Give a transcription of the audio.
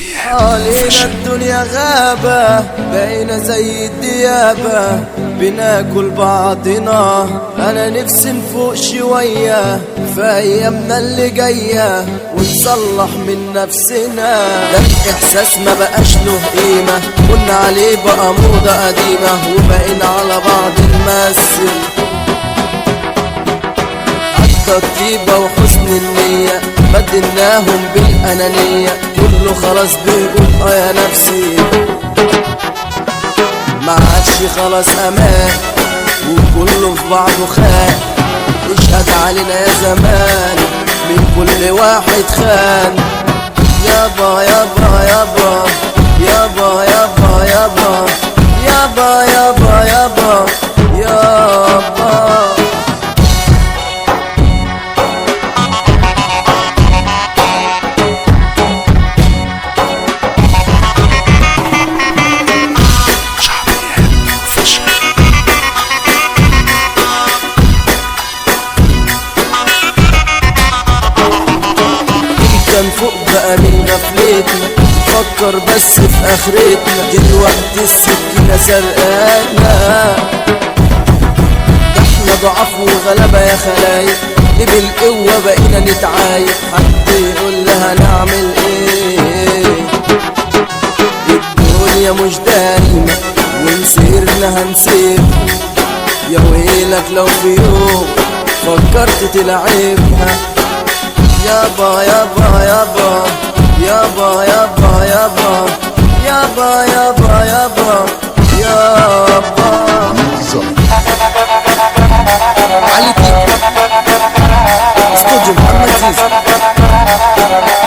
علينا الدنيا غابة بقينا زي الديابة بناكل بعضنا أنا نفسي نفوق شوية في أيامنا اللي جاية ونصلح من نفسنا ده الإحساس ما بقاش له قيمة قلنا عليه بقى موضة قديمة وبقينا على بعض نمثل حتى الطيبة وحسن النية بدلناهم بالأنانية كله خلاص بيقول اه يا نفسي ما عادش خلاص أمان وكله في بعضه خان اشهد علينا يا زمان من كل واحد خان يابا يابا يابا يابا يابا يابا يابا يابا يابا يابا كان فوق بقى من غفلتنا فكر بس في اخرتنا دلوقتي السكينة سرقانا ده احنا ضعاف وغلبة يا خلايق ليه بالقوة بقينا نتعايق حد يقول لها نعمل ايه الدنيا مش دايمة ونسيرنا هنسير يا ويلك لو في يوم فكرت تلعبها يابا يابا يابا يابا يابا يابا يابا يابا يابا يابا علي تيك استوديو محمد زيزو